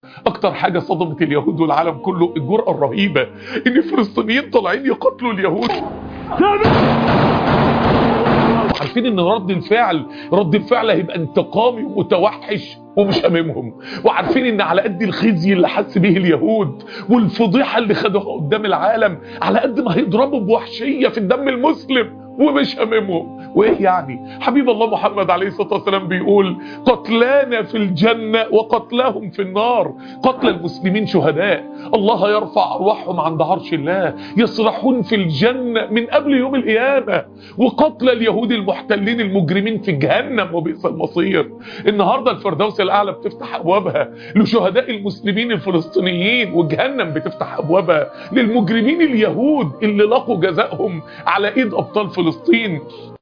اكتر حاجة صدمت اليهود والعالم كله الجرأة الرهيبة ان الفلسطينيين طالعين يقتلوا اليهود عارفين ان رد الفعل رد الفعل هيبقى انتقامي ومتوحش ومش هممهم وعارفين ان على قد الخزي اللي حس به اليهود والفضيحة اللي خدوها قدام العالم على قد ما هيضربوا بوحشية في الدم المسلم ومش هممهم وايه يعني حبيب الله محمد عليه الصلاة والسلام بيقول قتلانا في الجنة وقتلاهم في النار قتل المسلمين شهداء الله يرفع أرواحهم عند عرش الله يصرحون في الجنة من قبل يوم القيامة وقتل اليهود المحتلين المجرمين في جهنم وبئس المصير النهاردة الفردوس الأعلى بتفتح أبوابها لشهداء المسلمين الفلسطينيين وجهنم بتفتح أبوابها للمجرمين اليهود اللي لقوا جزائهم على إيد أبطال فلسطين